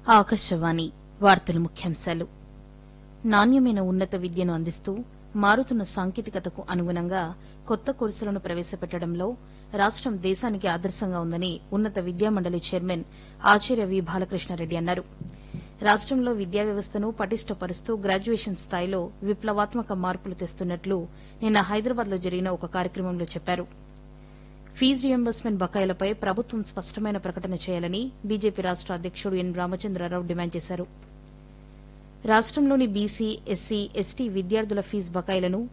ఆకాశవాణి వార్తల ముఖ్యాంశాలు నాణ్యమైన ఉన్నత విద్యను అందిస్తూ మారుతున్న సాంకేతికతకు అనుగుణంగా కొత్త కోర్సులను ప్రవేశపెట్టడంలో రాష్టం దేశానికి ఆదర్శంగా ఉందని ఉన్నత విద్యామండలి చైర్మన్ ఆచార్య వి బాలకృష్ణారెడ్డి అన్నారు రాష్టంలో విద్యా వ్యవస్థను పటిష్టపరుస్తూ గ్రాడ్యుయేషన్ స్థాయిలో విప్లవాత్మక మార్పులు తెస్తున్నట్లు నిన్న హైదరాబాద్లో జరిగిన ఒక కార్యక్రమంలో చెప్పారు ఫీజు రియంబర్స్మెంట్ బకాయిలపై ప్రభుత్వం స్పష్టమైన ప్రకటన చేయాలని బీజేపీ రాష్ట అధ్యకుడు ఎన్ రామచంద్రరావు డిమాండ్ చేశారు రాష్టంలోని బీసీ ఎస్సీ ఎస్టీ విద్యార్థుల ఫీజు బకాయిలను